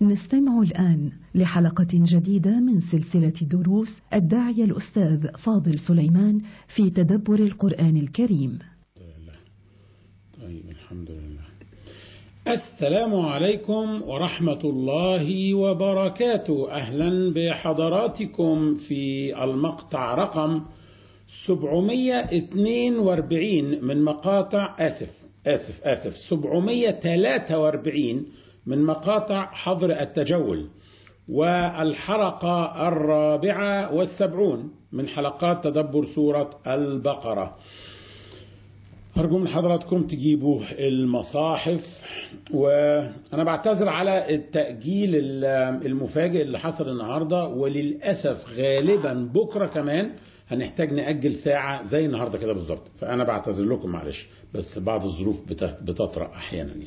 نستمع الآن لحلقة جديدة من سلسلة دروس الداعية الأستاذ فاضل سليمان في تدبر القرآن الكريم طيب الحمد لله السلام عليكم ورحمة الله وبركاته أهلا بحضراتكم في المقطع رقم 742 من مقاطع آسف آسف آسف 743 من مقاطع حظر التجول والحلقة الرابعة والسبعون من حلقات تدبر سورة البقرة أرجو من حضراتكم تجيبوا المصاحف وأنا بعتذر على التأجيل المفاجئ اللي حصل النهاردة وللأسف غالبا بكرة كمان هنحتاج نأجل ساعة زي النهاردة كده بالظبط فأنا بعتذر لكم معلش بس بعض الظروف بتطرأ أحيانا يعني.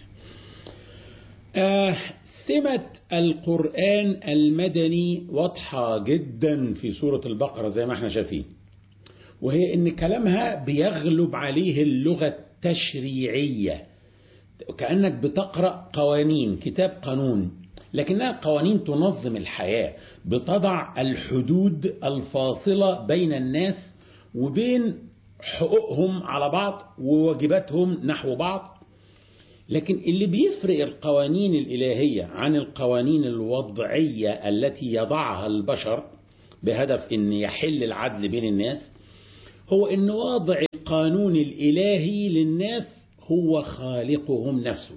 آه سمة القرآن المدني واضحة جدا في سورة البقرة زي ما احنا شايفين وهي ان كلامها بيغلب عليه اللغة التشريعية كأنك بتقرأ قوانين كتاب قانون لكنها قوانين تنظم الحياة بتضع الحدود الفاصلة بين الناس وبين حقوقهم على بعض وواجباتهم نحو بعض لكن اللي بيفرق القوانين الإلهية عن القوانين الوضعية التي يضعها البشر بهدف أن يحل العدل بين الناس هو أن واضع القانون الإلهي للناس هو خالقهم نفسه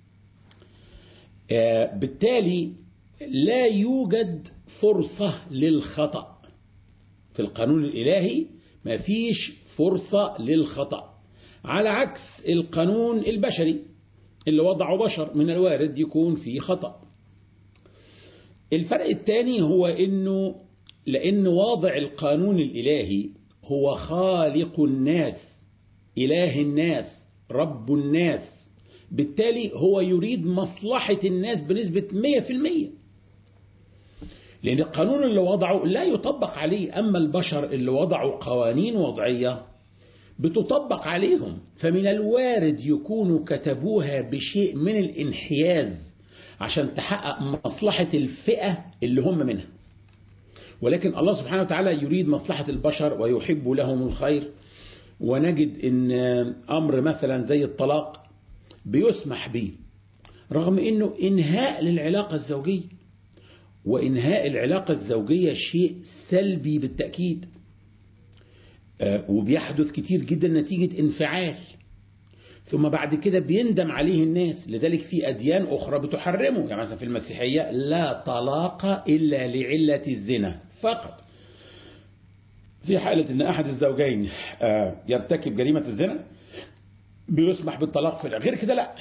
بالتالي لا يوجد فرصة للخطأ في القانون الإلهي ما فيش فرصة للخطأ على عكس القانون البشري اللي وضعه بشر من الوارد يكون فيه خطأ الفرق الثاني هو انه لان واضع القانون الالهي هو خالق الناس اله الناس رب الناس بالتالي هو يريد مصلحة الناس بنسبة 100% لأن القانون اللي وضعه لا يطبق عليه أما البشر اللي وضعوا قوانين وضعية بتطبق عليهم فمن الوارد يكونوا كتبوها بشيء من الانحياز عشان تحقق مصلحة الفئة اللي هم منها ولكن الله سبحانه وتعالى يريد مصلحة البشر ويحب لهم الخير ونجد ان امر مثلا زي الطلاق بيسمح به رغم انه انهاء للعلاقة الزوجية وانهاء العلاقة الزوجية شيء سلبي بالتأكيد وبيحدث كتير جدا نتيجة انفعال ثم بعد كده بيندم عليه الناس لذلك في أديان أخرى بتحرمه يعني مثلا في المسيحية لا طلاق إلا لعلة الزنا فقط في حالة أن أحد الزوجين يرتكب جريمة الزنا بيسمح بالطلاق في غير كده لا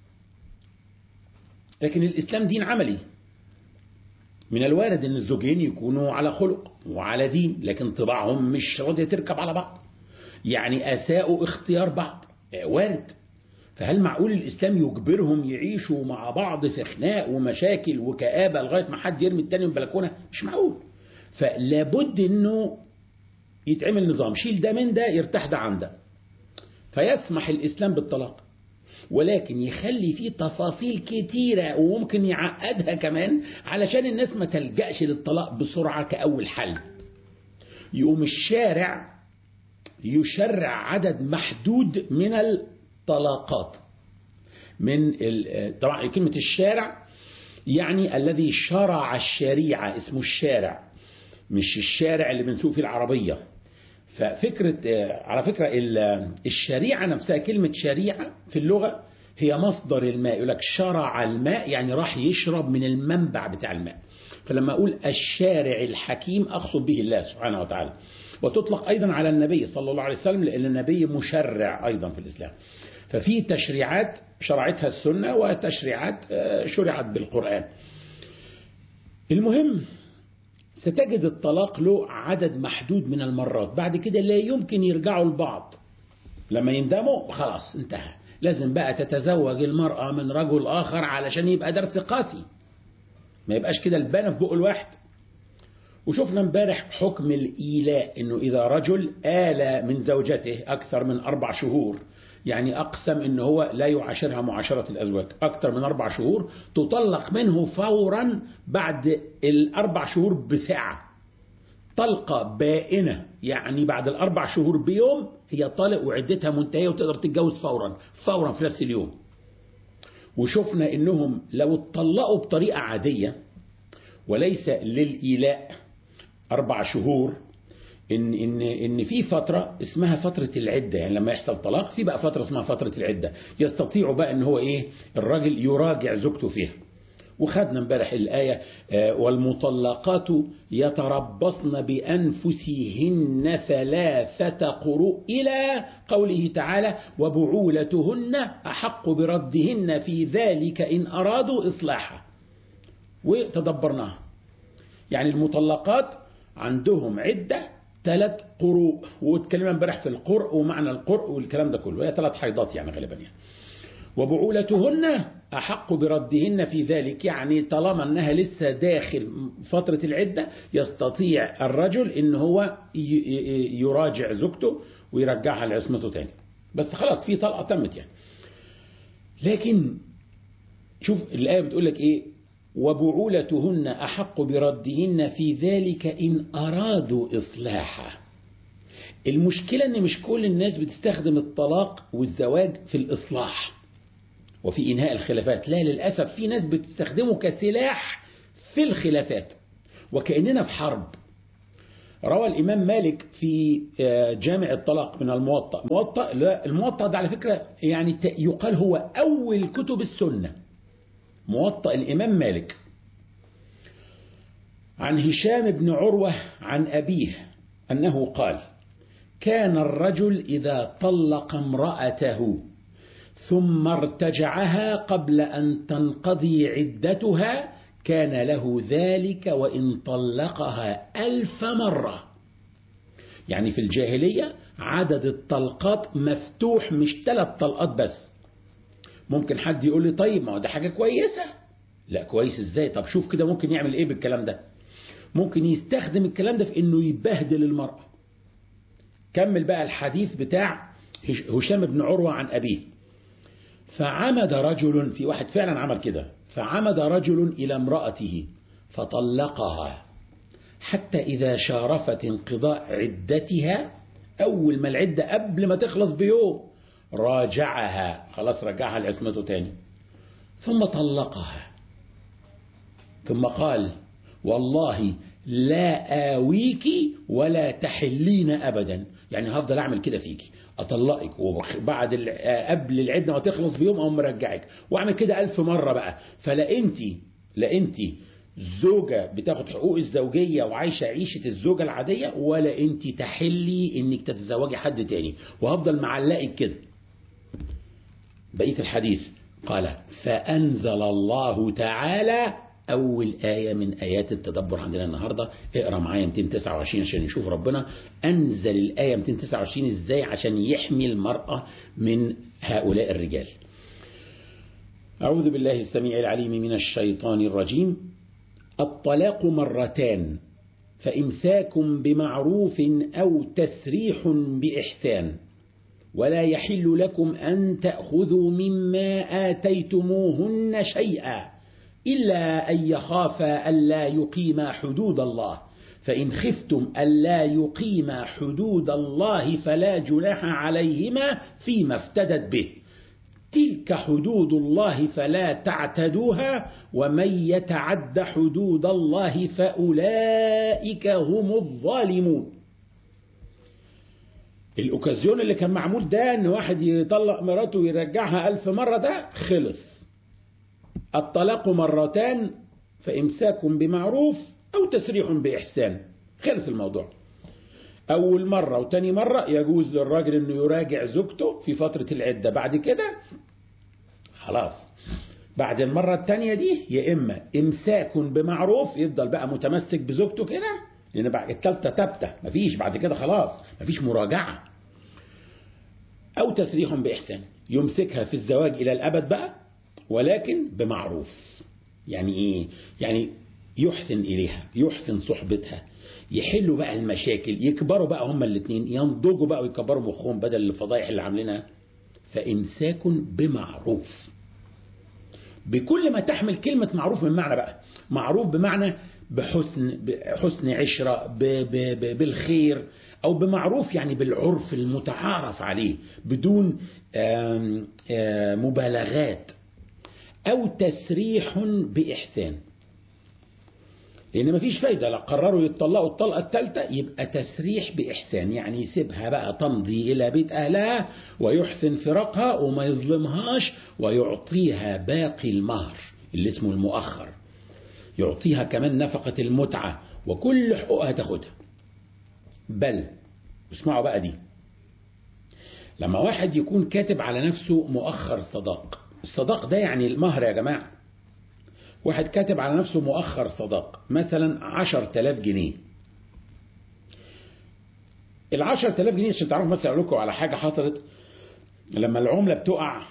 لكن الإسلام دين عملي من الوارد ان الزوجين يكونوا على خلق وعلى دين لكن طباعهم مش راضيه تركب على بعض يعني اساءوا اختيار بعض وارد فهل معقول الاسلام يجبرهم يعيشوا مع بعض في خناق ومشاكل وكآبة لغايه ما حد يرمي التاني من البلكونه مش معقول فلابد انه يتعمل نظام شيل ده من ده يرتاح ده عن ده فيسمح الاسلام بالطلاق ولكن يخلي فيه تفاصيل كتيرة وممكن يعقدها كمان علشان الناس ما تلجأش للطلاق بسرعة كأول حل يقوم الشارع يشرع عدد محدود من الطلاقات من طبعا كلمة الشارع يعني الذي شرع الشريعة اسمه الشارع مش الشارع اللي بنسوق فيه العربية ففكرة على فكرة الشريعة نفسها كلمة شريعة في اللغة هي مصدر الماء يقول لك شرع الماء يعني راح يشرب من المنبع بتاع الماء فلما أقول الشارع الحكيم أقصد به الله سبحانه وتعالى وتطلق أيضا على النبي صلى الله عليه وسلم لأن النبي مشرع أيضا في الإسلام ففي تشريعات شرعتها السنة وتشريعات شرعت بالقرآن المهم ستجد الطلاق له عدد محدود من المرات بعد كده لا يمكن يرجعوا لبعض لما يندموا خلاص انتهى لازم بقى تتزوج المرأة من رجل آخر علشان يبقى درس قاسي ما يبقاش كده البانة في بق الواحد وشفنا امبارح حكم الإيلاء انه إذا رجل آل من زوجته أكثر من أربع شهور يعني أقسم إن هو لا يعاشرها معاشرة الأزواج أكثر من أربع شهور تطلق منه فورا بعد الأربع شهور بساعة طلقة بائنة يعني بعد الأربع شهور بيوم هي طالق وعدتها منتهية وتقدر تتجوز فورا فورا في نفس اليوم وشفنا إنهم لو اتطلقوا بطريقة عادية وليس للإيلاء أربع شهور إن إن إن في فترة اسمها فترة العدة يعني لما يحصل طلاق في بقى فترة اسمها فترة العدة يستطيع بقى إن هو إيه الراجل يراجع زوجته فيها وخدنا امبارح الآية والمطلقات يتربصن بأنفسهن ثلاثة قروء إلى قوله تعالى وبعولتهن أحق بردهن في ذلك إن أرادوا إصلاحا وتدبرناها يعني المطلقات عندهم عدة ثلاث قروء واتكلمنا امبارح في القرء ومعنى القرء والكلام ده كله هي ثلاث حيضات يعني غالبا يعني وبعولتهن أحق بردهن في ذلك يعني طالما أنها لسه داخل فترة العدة يستطيع الرجل أن هو يراجع زوجته ويرجعها لعصمته تاني بس خلاص في طلقة تمت يعني لكن شوف الآية بتقول لك إيه وبعولتهن أحق بردهن في ذلك إن أرادوا إصلاحا المشكلة أن مش كل الناس بتستخدم الطلاق والزواج في الإصلاح وفي إنهاء الخلافات لا للأسف في ناس بتستخدمه كسلاح في الخلافات وكأننا في حرب روى الإمام مالك في جامع الطلاق من الموطأ موطأ لا الموطأ ده على فكرة يعني يقال هو أول كتب السنة موطأ الإمام مالك عن هشام بن عروة عن أبيه أنه قال كان الرجل إذا طلق امرأته ثم ارتجعها قبل أن تنقضي عدتها كان له ذلك وإن طلقها ألف مرة يعني في الجاهلية عدد الطلقات مفتوح مش ثلاث طلقات بس ممكن حد يقول لي طيب ما هو ده حاجة كويسة لا كويس ازاي طب شوف كده ممكن يعمل ايه بالكلام ده ممكن يستخدم الكلام ده في انه يبهدل المرأة كمل بقى الحديث بتاع هشام بن عروة عن أبيه فعمد رجل في واحد فعلا عمل كده فعمد رجل إلى امرأته فطلقها حتى إذا شارفت انقضاء عدتها أول ما العدة قبل ما تخلص بيوم راجعها خلاص رجعها لعصمته تاني ثم طلقها ثم قال والله لا آويك ولا تحلين أبدا يعني هفضل أعمل كده فيكي أطلقك وبعد قبل العدة ما تخلص بيوم أو مرجعك وأعمل كده ألف مرة بقى فلا أنت لا أنت زوجة بتاخد حقوق الزوجية وعايشة عيشة الزوجة العادية ولا أنت تحلي أنك تتزوجي حد تاني وهفضل معلقك كده بقية الحديث قال فأنزل الله تعالى أول آية من آيات التدبر عندنا النهاردة اقرأ معايا 229 عشان نشوف ربنا أنزل الآية 229 إزاي عشان يحمي المرأة من هؤلاء الرجال أعوذ بالله السميع العليم من الشيطان الرجيم الطلاق مرتان فإمساك بمعروف أو تسريح بإحسان ولا يحل لكم أن تأخذوا مما آتيتموهن شيئا إلا أن يخافا ألا يقيما حدود الله فإن خفتم ألا يقيما حدود الله فلا جناح عليهما فيما افتدت به تلك حدود الله فلا تعتدوها ومن يتعد حدود الله فأولئك هم الظالمون الأوكازيون اللي كان معمول ده ان واحد يطلق مراته ويرجعها ألف مرة ده خلص الطلاق مرتان فإمساك بمعروف أو تسريح بإحسان خلص الموضوع أول مرة وتاني مرة يجوز للراجل أنه يراجع زوجته في فترة العدة بعد كده خلاص بعد المرة التانية دي يا إما إمساك بمعروف يفضل بقى متمسك بزوجته كده لأن بعد التالتة تبتة مفيش بعد كده خلاص مفيش مراجعة أو تسريح بإحسان يمسكها في الزواج إلى الأبد بقى ولكن بمعروف يعني إيه يعني يحسن إليها يحسن صحبتها يحلوا بقى المشاكل يكبروا بقى هما الاثنين ينضجوا بقى ويكبروا مخهم بدل الفضايح اللي عاملينها فإمساك بمعروف بكل ما تحمل كلمة معروف من معنى بقى معروف بمعنى بحسن بحسن عشرة ب ب ب بالخير أو بمعروف يعني بالعرف المتعارف عليه بدون آم آم مبالغات أو تسريح بإحسان لأن مفيش فايدة لو قرروا يتطلقوا الطلقة الثالثة يبقى تسريح بإحسان يعني يسيبها بقى تمضي إلى بيت أهلها ويحسن فراقها وما يظلمهاش ويعطيها باقي المهر اللي اسمه المؤخر يعطيها كمان نفقة المتعة وكل حقوقها تاخدها بل اسمعوا بقى دي لما واحد يكون كاتب على نفسه مؤخر صداق الصداق ده يعني المهر يا جماعة واحد كاتب على نفسه مؤخر صداق مثلا عشر تلاف جنيه العشر تلاف جنيه عشان تعرفوا مثلا أقول لكم على حاجة حصلت لما العملة بتقع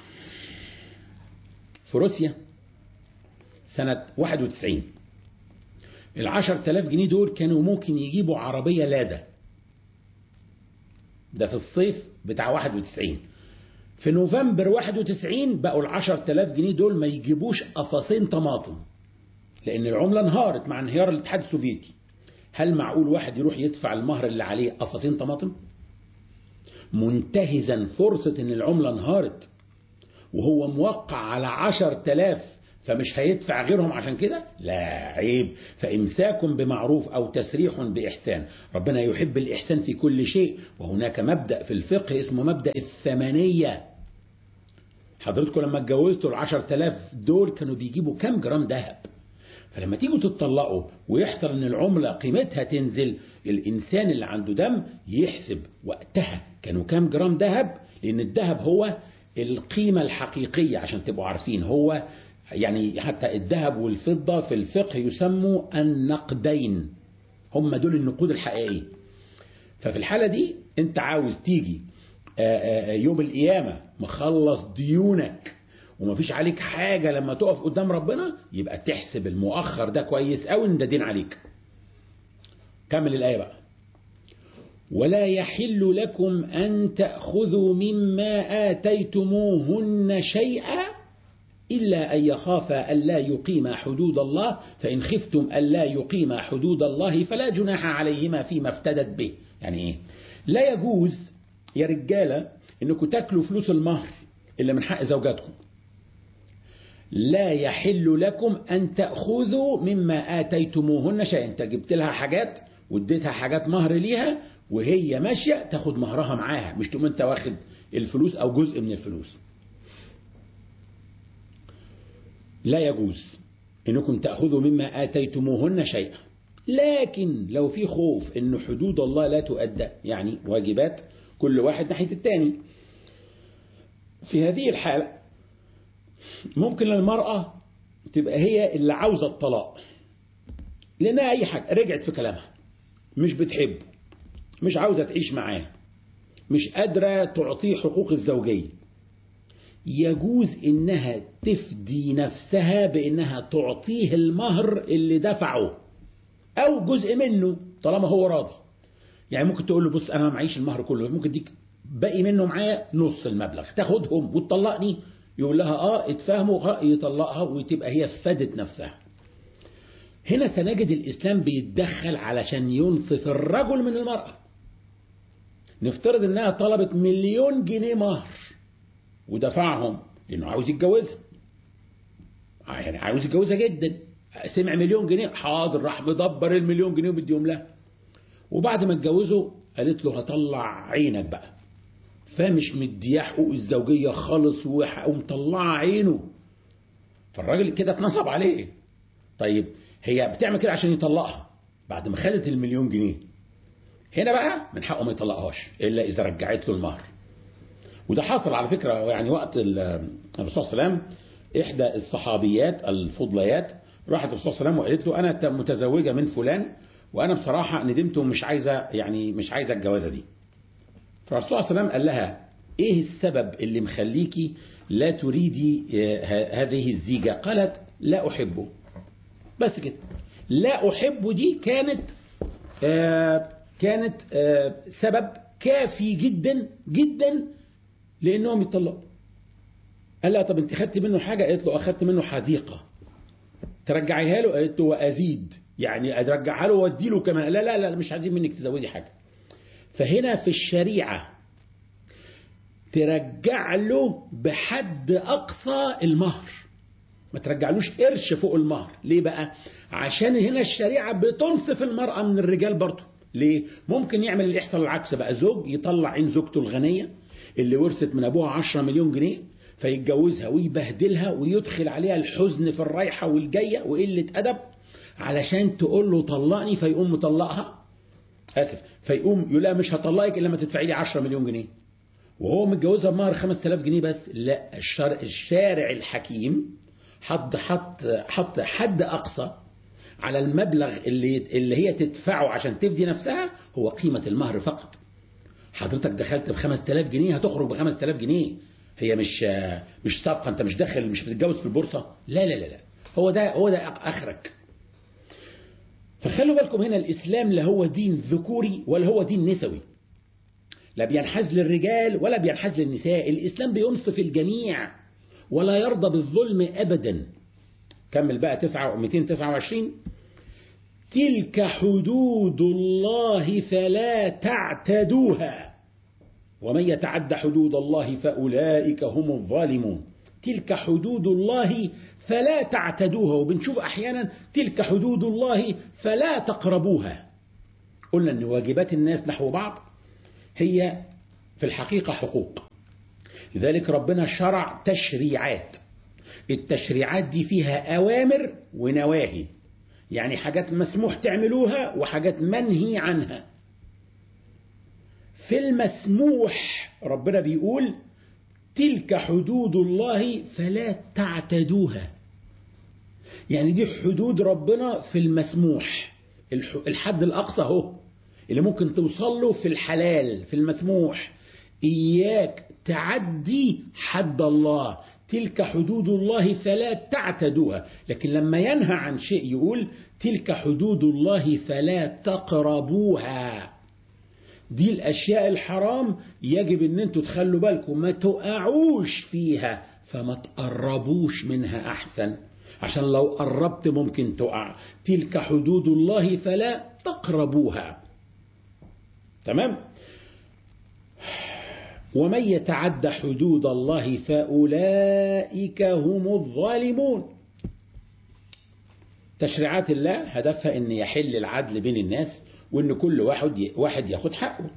في روسيا سنة 91 العشر تلاف جنيه دول كانوا ممكن يجيبوا عربية لادا ده في الصيف بتاع 91 في نوفمبر 91 بقوا العشر تلاف جنيه دول ما يجيبوش قفصين طماطم لأن العملة انهارت مع انهيار الاتحاد السوفيتي هل معقول واحد يروح يدفع المهر اللي عليه قفصين طماطم منتهزا فرصة ان العملة انهارت وهو موقع على عشر تلاف فمش هيدفع غيرهم عشان كده لا عيب فإمساك بمعروف أو تسريح بإحسان ربنا يحب الإحسان في كل شيء وهناك مبدأ في الفقه اسمه مبدأ الثمنية حضرتكم لما اتجوزتوا العشر تلاف دول كانوا بيجيبوا كام جرام ذهب فلما تيجوا تتطلقوا ويحصل ان العملة قيمتها تنزل الانسان اللي عنده دم يحسب وقتها كانوا كام جرام ذهب لان الذهب هو القيمة الحقيقية عشان تبقوا عارفين هو يعني حتى الذهب والفضة في الفقه يسموا النقدين هم دول النقود الحقيقية ففي الحالة دي انت عاوز تيجي يوم القيامة مخلص ديونك ومفيش عليك حاجة لما تقف قدام ربنا يبقى تحسب المؤخر ده كويس قوي ان ده دين عليك كمل الآية بقى ولا يحل لكم أن تأخذوا مما آتيتموهن شيئا إلا أن يخافا ألا يقيما حدود الله فإن خفتم ألا يقيما حدود الله فلا جناح عليهما فيما افتدت به يعني إيه لا يجوز يا رجالة إنكم تاكلوا فلوس المهر اللي من حق زوجاتكم لا يحل لكم أن تأخذوا مما آتيتموهن شيئا أنت جبت لها حاجات واديتها حاجات مهر ليها وهي ماشية تاخد مهرها معاها مش تقوم أنت واخد الفلوس أو جزء من الفلوس لا يجوز انكم تأخذوا مما آتيتموهن شيئا لكن لو في خوف ان حدود الله لا تؤدى يعني واجبات كل واحد ناحية التاني في هذه الحالة ممكن المرأة تبقى هي اللي عاوزة الطلاق لأنها أي حاجة رجعت في كلامها مش بتحبه مش عاوزة تعيش معاه مش قادرة تعطيه حقوق الزوجية يجوز انها تفدي نفسها بانها تعطيه المهر اللي دفعه او جزء منه طالما هو راضي يعني ممكن تقول له بص انا ما معيش المهر كله ممكن ديك باقي منه معايا نص المبلغ تاخدهم وتطلقني يقول لها اه اتفاهموا يطلقها وتبقى هي فدت نفسها هنا سنجد الاسلام بيتدخل علشان ينصف الرجل من المرأة نفترض انها طلبت مليون جنيه مهر ودفعهم لانه عاوز يتجوزها يعني عاوز يتجوزها جدا سمع مليون جنيه حاضر راح مدبر المليون جنيه ومديهم لها وبعد ما اتجوزوا قالت له هطلع عينك بقى فمش مدياه حقوق الزوجية خالص ومطلعه عينه فالراجل كده اتنصب عليه طيب هي بتعمل كده عشان يطلقها بعد ما خدت المليون جنيه هنا بقى من حقه ما يطلقهاش الا اذا رجعت له المهر وده حصل على فكرة يعني وقت الرسول صلى الله عليه وسلم إحدى الصحابيات الفضليات راحت الرسول صلى الله عليه وسلم وقالت له أنا متزوجة من فلان وأنا بصراحة ندمت ومش عايزة يعني مش عايزة الجوازة دي فالرسول صلى الله عليه وسلم قال لها إيه السبب اللي مخليكي لا تريدي هذه الزيجة قالت لا أحبه بس كده لا أحبه دي كانت آه كانت آه سبب كافي جدا جدا لانهم يطلقوا قال لها طب انت خدت منه حاجة قالت له اخدت منه حديقة ترجعيها له قالت له وازيد يعني ارجعها له وادي له كمان لا لا لا مش عايزين منك تزودي حاجة فهنا في الشريعة ترجع له بحد اقصى المهر ما ترجعلوش قرش فوق المهر ليه بقى عشان هنا الشريعة بتنصف المرأة من الرجال برضه ليه ممكن يعمل اللي يحصل العكس بقى زوج يطلع عين زوجته الغنية اللي ورثت من ابوها 10 مليون جنيه فيتجوزها ويبهدلها ويدخل عليها الحزن في الرايحة والجاية وقلة أدب علشان تقول له طلقني فيقوم مطلقها آسف فيقوم يقول لها مش هطلقك إلا ما تدفعي لي 10 مليون جنيه وهو متجوزها بمهر 5000 جنيه بس لا الشرع, الشارع الحكيم حط حط حط حد أقصى على المبلغ اللي اللي هي تدفعه عشان تفدي نفسها هو قيمة المهر فقط حضرتك دخلت ب 5000 جنيه هتخرج ب 5000 جنيه هي مش مش صفقة انت مش داخل مش بتتجوز في البورصة لا لا لا لا هو ده هو ده اخرك فخلوا بالكم هنا الاسلام لا هو دين ذكوري ولا هو دين نسوي لا بينحاز للرجال ولا بينحاز للنساء الاسلام بينصف الجميع ولا يرضى بالظلم ابدا كمل بقى 9 229 تلك حدود الله فلا تعتدوها ومن يتعد حدود الله فأولئك هم الظالمون تلك حدود الله فلا تعتدوها وبنشوف أحيانا تلك حدود الله فلا تقربوها قلنا أن واجبات الناس نحو بعض هي في الحقيقة حقوق لذلك ربنا شرع تشريعات التشريعات دي فيها أوامر ونواهي يعني حاجات مسموح تعملوها وحاجات منهي عنها في المسموح ربنا بيقول تلك حدود الله فلا تعتدوها يعني دي حدود ربنا في المسموح الحد الأقصى هو اللي ممكن توصل له في الحلال في المسموح إياك تعدي حد الله تلك حدود الله فلا تعتدوها لكن لما ينهى عن شيء يقول تلك حدود الله فلا تقربوها دي الأشياء الحرام يجب ان انتوا تخلوا بالكم ما تقعوش فيها فما تقربوش منها أحسن عشان لو قربت ممكن تقع تلك حدود الله فلا تقربوها تمام ومن يتعد حدود الله فأولئك هم الظالمون تشريعات الله هدفها ان يحل العدل بين الناس وان كل واحد واحد ياخد حقه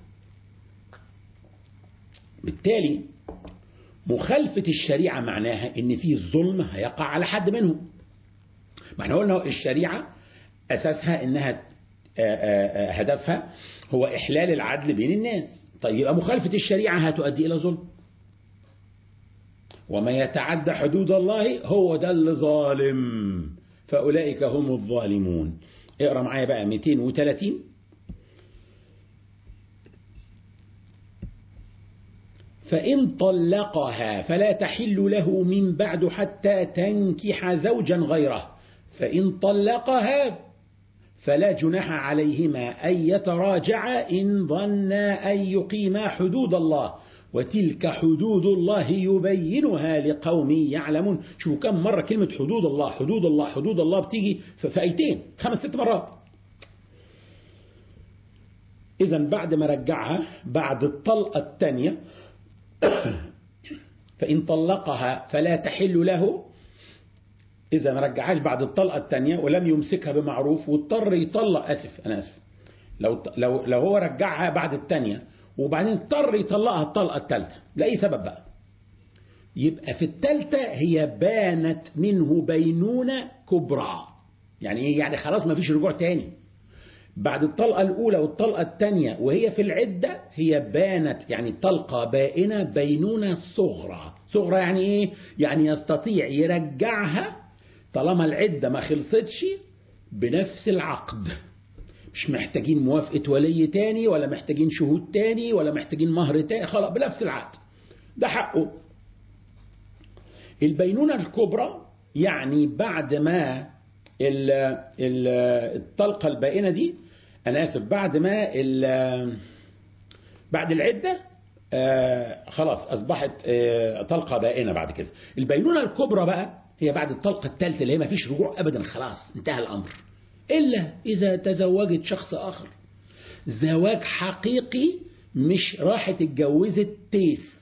بالتالي مخالفة الشريعة معناها ان في ظلم هيقع على حد منهم ما احنا قلنا الشريعة اساسها انها هدفها هو احلال العدل بين الناس طيب يبقى مخالفة الشريعة هتؤدي الى ظلم وما يتعدى حدود الله هو ده اللي ظالم فأولئك هم الظالمون اقرأ معايا بقى 230 فإن طلقها فلا تحل له من بعد حتى تنكح زوجا غيره فإن طلقها فلا جناح عليهما أن يتراجعا إن ظنا أن يقيما حدود الله وتلك حدود الله يبينها لقوم يعلمون شوفوا كم مرة كلمة حدود الله حدود الله حدود الله بتيجي في آيتين خمس ست مرات إذا بعد ما رجعها بعد الطلقة الثانية فإن طلقها فلا تحل له إذا ما رجعهاش بعد الطلقة الثانية ولم يمسكها بمعروف واضطر يطلق أسف أنا أسف لو لو لو هو رجعها بعد الثانية وبعدين اضطر يطلقها الطلقة الثالثة لأي سبب بقى يبقى في الثالثة هي بانت منه بينونة كبرى يعني ايه يعني خلاص ما فيش رجوع تاني بعد الطلقة الأولى والطلقة الثانية وهي في العدة هي بانت يعني طلقة بائنة بينونة صغرى صغرى يعني ايه يعني يستطيع يرجعها طالما العدة ما خلصتش بنفس العقد مش محتاجين موافقة ولي تاني ولا محتاجين شهود تاني ولا محتاجين مهر تاني خلاص بنفس العقد ده حقه البينونة الكبرى يعني بعد ما ال ال الطلقة البائنة دي أنا آسف بعد ما ال بعد العدة آه خلاص أصبحت آه طلقة بائنة بعد كده البينونة الكبرى بقى هي بعد الطلقة الثالثة اللي هي ما فيش رجوع أبدا خلاص انتهى الأمر إلا إذا تزوجت شخص آخر زواج حقيقي مش راحت اتجوزت تيس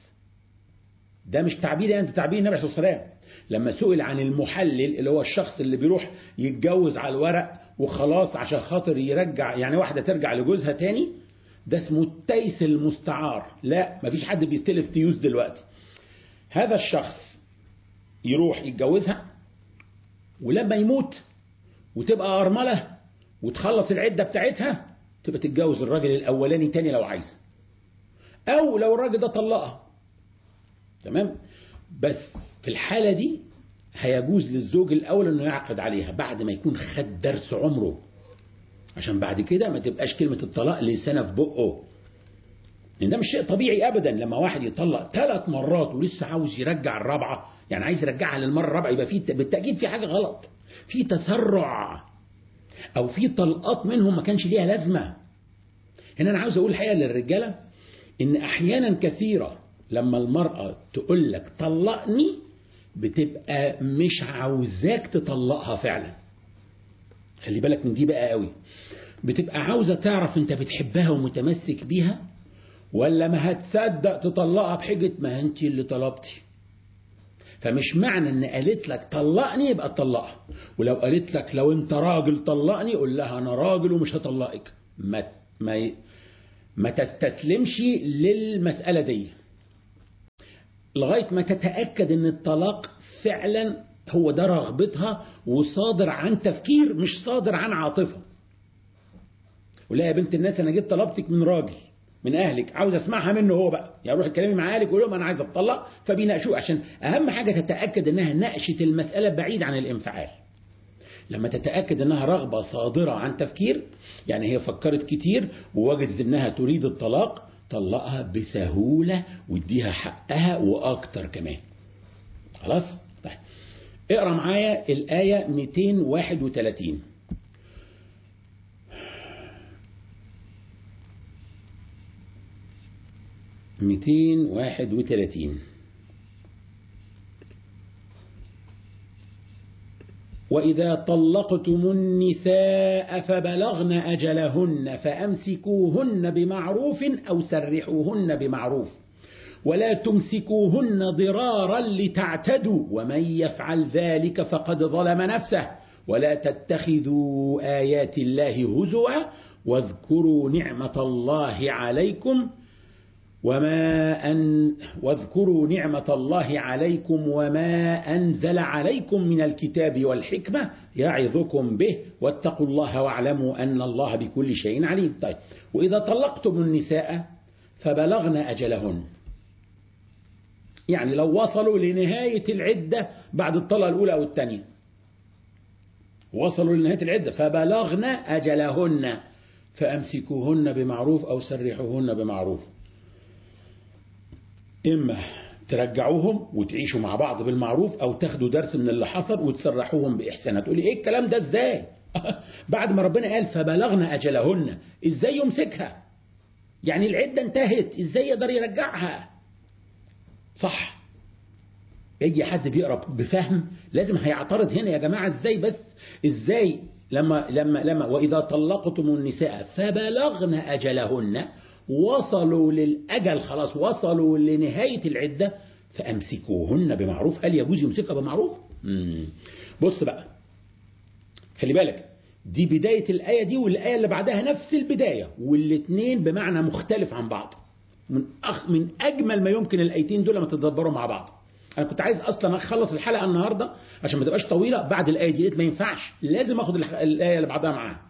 ده مش تعبيري أنت تعبير النبي عليه الصلاة والسلام لما سئل عن المحلل اللي هو الشخص اللي بيروح يتجوز على الورق وخلاص عشان خاطر يرجع يعني واحدة ترجع لجوزها تاني ده اسمه التيس المستعار لا مفيش حد بيستلف تيوس دلوقتي هذا الشخص يروح يتجوزها ولما يموت وتبقى أرملة وتخلص العدة بتاعتها تبقى تتجوز الراجل الأولاني تاني لو عايزة أو لو الراجل ده طلقها تمام بس في الحالة دي هيجوز للزوج الأول أنه يعقد عليها بعد ما يكون خد درس عمره عشان بعد كده ما تبقاش كلمة الطلاق لسنة في بقه لأن ده مش شيء طبيعي أبدا لما واحد يطلق ثلاث مرات ولسه عاوز يرجع الرابعة يعني عايز يرجعها للمرة الرابعة يبقى في بالتأكيد في حاجة غلط في تسرع أو في طلقات منهم ما كانش ليها لازمة هنا أنا عاوز أقول الحقيقة للرجالة إن أحيانا كثيرة لما المرأة تقول لك طلقني بتبقى مش عاوزاك تطلقها فعلا خلي بالك من دي بقى قوي بتبقى عاوزة تعرف انت بتحبها ومتمسك بيها ولا ما هتصدق تطلقها بحجة ما انت اللي طلبتي فمش معنى ان قالت لك طلقني يبقى تطلقها ولو قالت لك لو انت راجل طلقني قول لها انا راجل ومش هطلقك ما ما ما تستسلمش للمسألة دي لغاية ما تتأكد ان الطلاق فعلا هو ده رغبتها وصادر عن تفكير مش صادر عن عاطفة ولا يا بنت الناس انا جيت طلبتك من راجل من اهلك عاوز اسمعها منه هو بقى يعني روح اتكلمي مع اهلك وقول لهم انا عايز اتطلق فبيناقشوه عشان اهم حاجه تتاكد انها ناقشت المساله بعيد عن الانفعال لما تتاكد انها رغبه صادره عن تفكير يعني هي فكرت كتير ووجدت انها تريد الطلاق طلقها بسهوله واديها حقها واكتر كمان خلاص طيب اقرا معايا الايه 231 231 وإذا طلقتم النساء فبلغن أجلهن فأمسكوهن بمعروف أو سرحوهن بمعروف ولا تمسكوهن ضرارا لتعتدوا ومن يفعل ذلك فقد ظلم نفسه ولا تتخذوا آيات الله هزوا واذكروا نعمة الله عليكم وما أن واذكروا نعمة الله عليكم وما أنزل عليكم من الكتاب والحكمة يعظكم به واتقوا الله واعلموا أن الله بكل شيء عليم طيب وإذا طلقتم النساء فبلغن أجلهن يعني لو وصلوا لنهاية العدة بعد الطلقة الأولى أو الثانية وصلوا لنهاية العدة فبلغن أجلهن فأمسكوهن بمعروف أو سرحوهن بمعروف إما ترجعوهم وتعيشوا مع بعض بالمعروف أو تاخدوا درس من اللي حصل وتسرحوهم بإحسان هتقولي إيه الكلام ده إزاي بعد ما ربنا قال فبلغنا أجلهن إزاي يمسكها يعني العدة انتهت إزاي يقدر يرجعها صح يجي حد بيقرا بفهم لازم هيعترض هنا يا جماعة إزاي بس إزاي لما لما لما وإذا طلقتم النساء فبلغن أجلهن وصلوا للأجل خلاص وصلوا لنهاية العدة فأمسكوهن بمعروف هل يجوز يمسكها بمعروف مم. بص بقى خلي بالك دي بداية الآية دي والآية اللي بعدها نفس البداية والاتنين بمعنى مختلف عن بعض من, أخ من أجمل ما يمكن الآيتين دول لما تتدبروا مع بعض أنا كنت عايز أصلا أخلص الحلقة النهاردة عشان ما تبقاش طويلة بعد الآية دي ما ينفعش لازم أخد الآية اللي بعدها معاها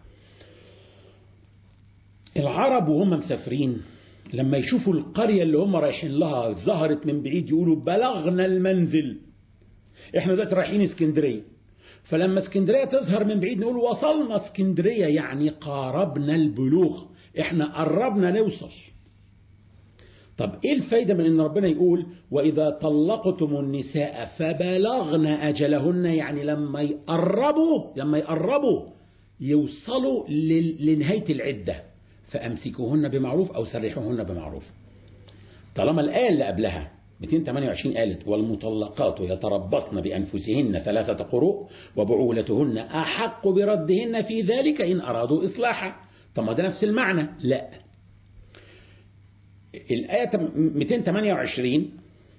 العرب وهم مسافرين لما يشوفوا القرية اللي هم رايحين لها ظهرت من بعيد يقولوا بلغنا المنزل احنا دلوقتي رايحين اسكندرية فلما اسكندرية تظهر من بعيد نقول وصلنا اسكندرية يعني قاربنا البلوغ احنا قربنا نوصل طب ايه الفايدة من ان ربنا يقول واذا طلقتم النساء فبلغن اجلهن يعني لما يقربوا لما يقربوا يوصلوا لنهاية العده فأمسكوهن بمعروف أو سرحوهن بمعروف طالما الآية اللي قبلها 228 قالت والمطلقات يتربصن بأنفسهن ثلاثة قروء وبعولتهن أحق بردهن في ذلك إن أرادوا إصلاحا طب ما ده نفس المعنى لا الآية 228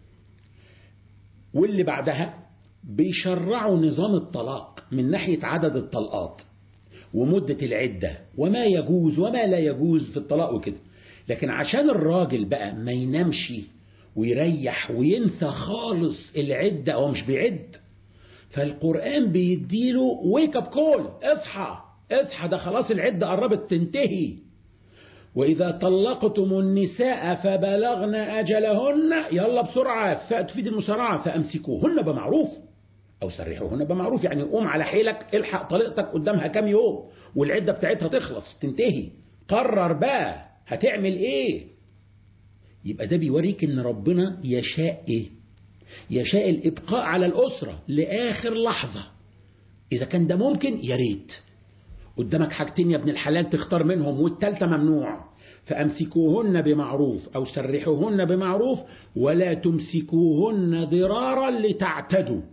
واللي بعدها بيشرعوا نظام الطلاق من ناحية عدد الطلقات ومدة العدة وما يجوز وما لا يجوز في الطلاق وكده لكن عشان الراجل بقى ما ينامش ويريح وينسى خالص العدة هو مش بيعد فالقرآن بيديله ويك اب كول اصحى اصحى ده خلاص العدة قربت تنتهي وإذا طلقتم النساء فبلغن أجلهن يلا بسرعة تفيد المسارعة فأمسكوهن بمعروف أو سرحوهن بمعروف يعني قوم على حيلك الحق طليقتك قدامها كام يوم والعدة بتاعتها تخلص تنتهي قرر بقى هتعمل ايه يبقى ده بيوريك ان ربنا يشاء ايه يشاء الابقاء على الاسرة لاخر لحظة اذا كان ده ممكن يا ريت قدامك حاجتين يا ابن الحلال تختار منهم والتالتة ممنوع فأمسكوهن بمعروف أو سرحوهن بمعروف ولا تمسكوهن ضرارا لتعتدوا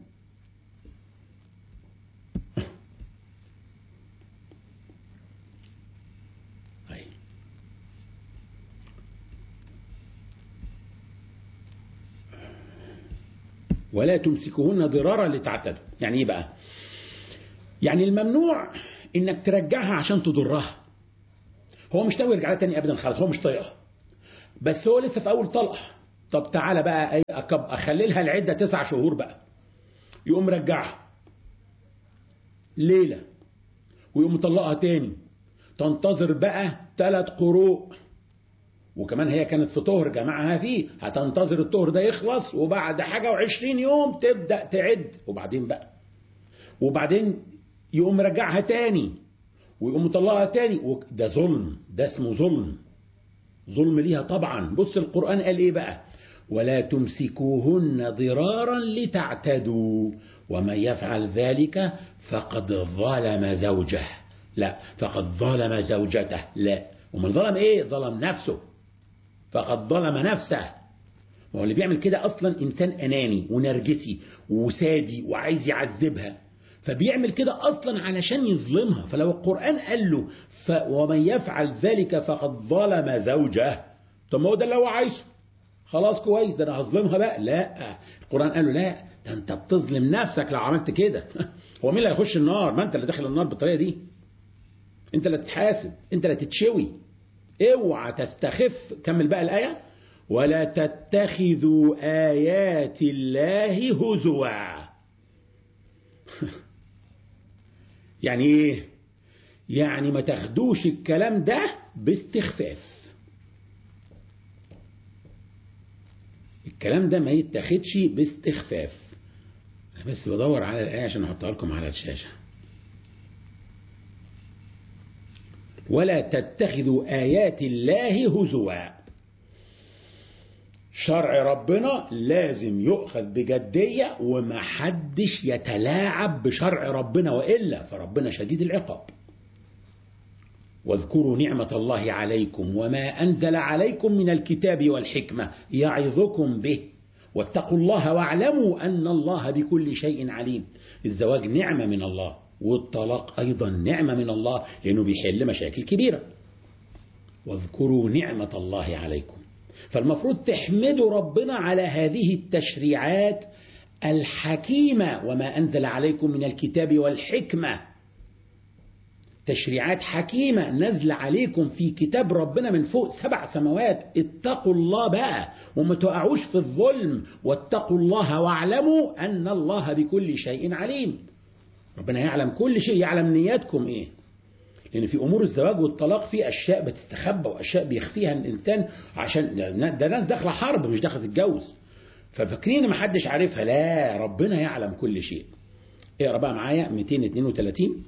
ولا تمسكوهن ضرارا لتعتدوا يعني ايه بقى يعني الممنوع انك ترجعها عشان تضرها هو مش ناوي يرجع لها تاني ابدا خالص هو مش طايقها بس هو لسه في اول طلقه طب تعالى بقى ايه اخلي لها العده تسع شهور بقى يقوم رجعها ليله ويقوم مطلقها تاني تنتظر بقى ثلاث قروء وكمان هي كانت في طهر جمعها فيه هتنتظر الطهر ده يخلص وبعد حاجة وعشرين يوم تبدأ تعد وبعدين بقى وبعدين يقوم رجعها تاني ويقوم مطلقها تاني ده ظلم ده اسمه ظلم ظلم ليها طبعا بص القرآن قال ايه بقى ولا تمسكوهن ضرارا لتعتدوا ومن يفعل ذلك فقد ظلم زوجه لا فقد ظلم زوجته لا ومن ظلم ايه ظلم نفسه فقد ظلم نفسه وهو اللي بيعمل كده اصلا انسان اناني ونرجسي وسادي وعايز يعذبها فبيعمل كده اصلا علشان يظلمها فلو القران قال له ف ومن يفعل ذلك فقد ظلم زوجه طب ما هو ده اللي هو عايزه خلاص كويس ده انا هظلمها بقى لا القران قال له لا ده انت بتظلم نفسك لو عملت كده هو مين اللي هيخش النار ما انت اللي داخل النار بالطريقه دي انت اللي تتحاسب انت اللي تتشوي اوعى تستخف كمل بقى الآية ولا تتخذوا آيات الله هزوا يعني ايه يعني ما تاخدوش الكلام ده باستخفاف الكلام ده ما يتاخدش باستخفاف انا بس بدور على الآية عشان احطها لكم على الشاشة ولا تتخذوا آيات الله هزوا شرع ربنا لازم يؤخذ بجدية ومحدش يتلاعب بشرع ربنا وإلا فربنا شديد العقاب واذكروا نعمة الله عليكم وما أنزل عليكم من الكتاب والحكمة يعظكم به واتقوا الله واعلموا أن الله بكل شيء عليم الزواج نعمة من الله والطلاق أيضا نعمة من الله لأنه بيحل مشاكل كبيرة واذكروا نعمة الله عليكم فالمفروض تحمدوا ربنا على هذه التشريعات الحكيمة وما أنزل عليكم من الكتاب والحكمة تشريعات حكيمة نزل عليكم في كتاب ربنا من فوق سبع سماوات اتقوا الله بقى وما تقعوش في الظلم واتقوا الله واعلموا أن الله بكل شيء عليم ربنا يعلم كل شيء يعلم نياتكم ايه لان في امور الزواج والطلاق في اشياء بتستخبى واشياء بيخفيها الانسان عشان ده ناس داخله حرب مش داخله تتجوز ففاكرين ما حدش عارفها لا ربنا يعلم كل شيء اقرا بقى معايا 232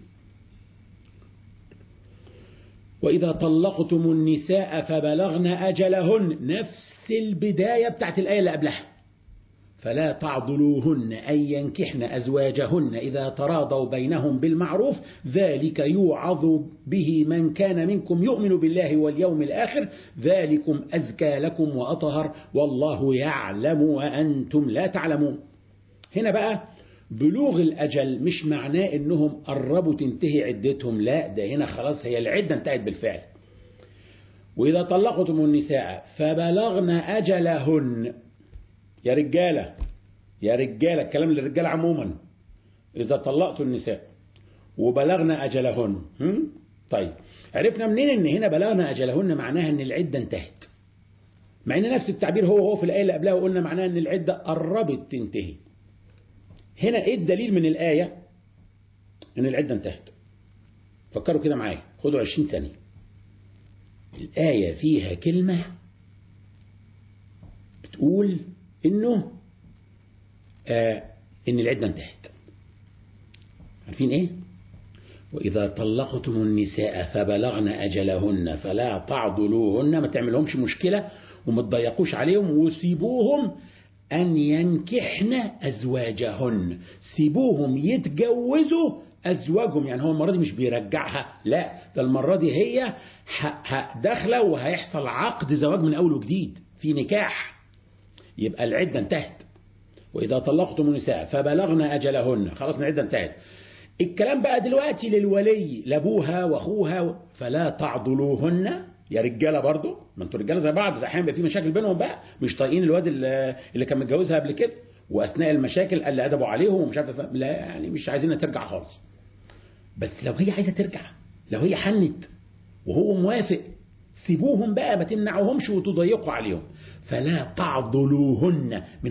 وإذا طلقتم النساء فبلغن أجلهن نفس البداية بتاعت الآية اللي قبلها فلا تعضلوهن أن ينكحن أزواجهن إذا تراضوا بينهم بالمعروف ذلك يوعظ به من كان منكم يؤمن بالله واليوم الآخر ذلكم أزكى لكم وأطهر والله يعلم وأنتم لا تعلمون هنا بقى بلوغ الأجل مش معناه إنهم قربوا تنتهي عدتهم لا ده هنا خلاص هي العدة انتهت بالفعل وإذا طلقتم النساء فبلغن أجلهن يا رجالة يا رجالة الكلام للرجال عموما إذا طلقتوا النساء وبلغنا أجلهن هم؟ طيب عرفنا منين ان هنا بلغنا أجلهن معناها ان العدة انتهت مع ان نفس التعبير هو هو في الآية اللي قبلها وقلنا معناها ان العدة قربت تنتهي هنا ايه الدليل من الآية ان العدة انتهت فكروا كده معايا خدوا 20 ثانية الآية فيها كلمة بتقول انه آه ان العدة انتهت عارفين ايه وإذا طلقتم النساء فبلغن أجلهن فلا تعضلوهن ما تعملهمش مشكلة وما تضيقوش عليهم وسيبوهم أن ينكحن أزواجهن سيبوهم يتجوزوا أزواجهم يعني هو المرة دي مش بيرجعها لا ده المرة دي هي داخلة وهيحصل عقد زواج من أول وجديد في نكاح يبقى العدة انتهت وإذا طلقتم النساء فبلغن أجلهن خلاص العدة انتهت الكلام بقى دلوقتي للولي لابوها واخوها فلا تعضلوهن يا رجاله برضو ما انتوا رجاله زي بعض احيانا بيبقى في مشاكل بينهم بقى مش طايقين الواد اللي كان متجوزها قبل كده واثناء المشاكل قال ادبوا عليهم ومش عارف لا يعني مش عايزينها ترجع خالص بس لو هي عايزه ترجع لو هي حنت وهو موافق سيبوهم بقى ما تمنعوهمش وتضيقوا عليهم فلا تعضلوهن